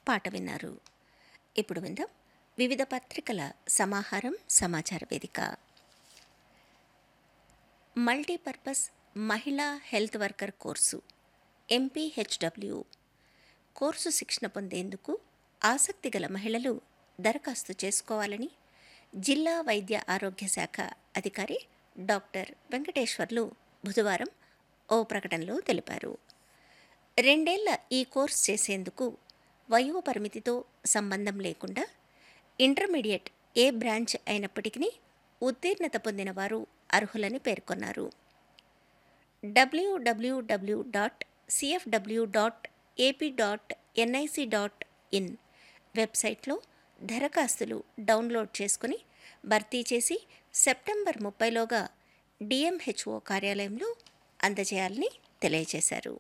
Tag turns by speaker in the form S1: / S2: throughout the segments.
S1: పాట విన్నారు ఇప్పుడు విందాం వివిధ పత్రికల సమాహారం సమాచార వేదిక మల్టీపర్పస్ మహిళా health worker course MPHW course శిక్షణ పొందేందుకు ఆసక్తి గల మహిళలు దరఖాస్తు చేసుకోవాలని జిల్లా వైద్య ఆరోగ్య శాఖ అధికారి డాక్టర్ వెంకటేశ్వర్లు బుధవారం ఓ ప్రకటనలో తెలిపారు రెండేళ్ల ఈ కోర్స్ చేసేందుకు వయో పరిమితితో సంబంధం లేకుండా ఇంటర్మీడియట్ ఏ బ్రాంచ్ అయినప్పటికీ ఉత్తీర్ణత పొందిన వారు అర్హులని పేర్కొన్నారు డబ్ల్యూడబ్ల్యూడబ్ల్యూ dot CFW dot AP dot NIC dot in వెబ్సైట్లో దరఖాస్తులు డౌన్లోడ్ చేసుకుని భర్తీ చేసి సెప్టెంబర్ ముప్పైలోగా డిఎంహెచ్ఓ కార్యాలయంలో అందజేయాలని తెలియజేశారు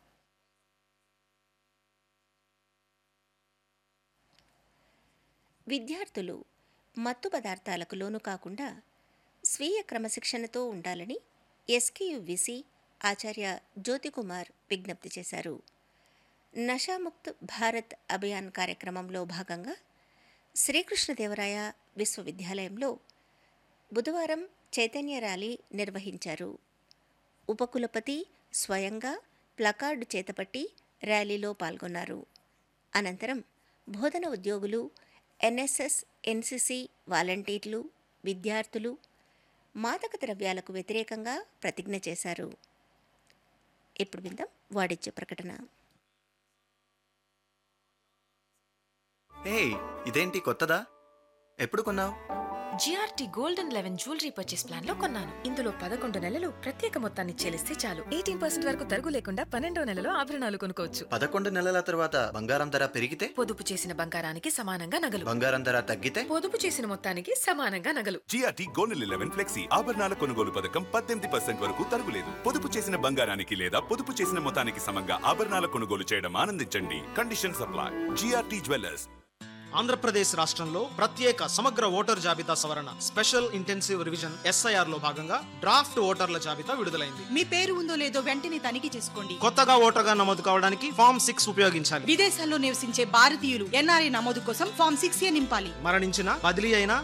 S1: విద్యార్థులు మత్తు పదార్థాలకు లోను కాకుండా స్వీయ క్రమశిక్షణతో ఉండాలని ఎస్కేయువిసి ఆచార్య జ్యోతికుమార్ విజ్ఞప్తి చేశారు నషాముక్త్ భారత్ అభియాన్ కార్యక్రమంలో భాగంగా శ్రీకృష్ణదేవరాయ విశ్వవిద్యాలయంలో బుధవారం చైతన్య ర్యాలీ నిర్వహించారు ఉపకులపతి స్వయంగా ప్లకార్డు చేతపట్టి ర్యాలీలో పాల్గొన్నారు అనంతరం బోధన ఉద్యోగులు ఎన్ఎస్ఎస్ ఎన్సిసి వాలంటీర్లు విద్యార్థులు మాదక ద్రవ్యాలకు వ్యతిరేకంగా ప్రతిజ్ఞ చేశారు ఇప్పుడు విందాం వాణిజ్య ప్రకటన
S2: హే ఇదేంటి కొత్తదా ఎప్పుడు కొన్నావు
S3: GRT golden eleven jewellery purchase plan లో కొన్నాను
S4: ఇందులో పదకొండు నెలలు ప్రత్యేక మొత్తాన్ని చెల్లిస్తే చాలు ఎయిటీన్ పర్సెంట్ వరకు తరుగు లేకుండా పన్నెండో నెలలో ఆభరణాలు కొనుక్కోవచ్చు
S2: పదకొండు నెలల తర్వాత బంగారం ధర పెరిగితే
S4: పొదుపు చేసిన బంగారానికి సమానంగా నగలు
S2: బంగారం ధర తగ్గితే
S4: పొదుపు చేసిన మొత్తానికి సమానంగా నగలు
S5: జిఆర్టీ గోనెల్ ఎలెవెన్ ఫ్లెక్సీ ఆభరణాల కొనుగోలు పథకం పద్దెనిమిది పర్సెంట్ వరకు తరుగులేదు పొదుపు చేసిన బంగారానికి లేదా పొదుపు చేసిన మొత్తానికి సమంగా ఆభరణాల కొనుగోలు చేయడం ఆనందించండి conditions apply GRT jewellers
S6: Andhra Pradesh రాష్ట్రంలో ప్రత్యేక సమగ్ర ఓటర్ జాబితా సవరణ స్పెషల్ ఇంటెన్సివ్ రివిజన్ ఎస్ఐఆర్ లో భాగంగా డ్రాఫ్ట్ ఓటర్ల జాబితా విడుదలైంది
S7: మీ పేరు ఉందో లేదో వెంటనే తనిఖీ చేసుకోండి
S6: కొత్తగా ఓటర్గా నమోదు కావడానికి ఫామ్ సిక్స్ ఉపయోగించాలి
S7: విదేశాల్లో నివసించే భారతీయులు ఎన్ఆర్ఐ నమోదు కోసం ఫామ్ సిక్స్ ఏ నింపాలి
S6: మరణించిన బదిలీ అయిన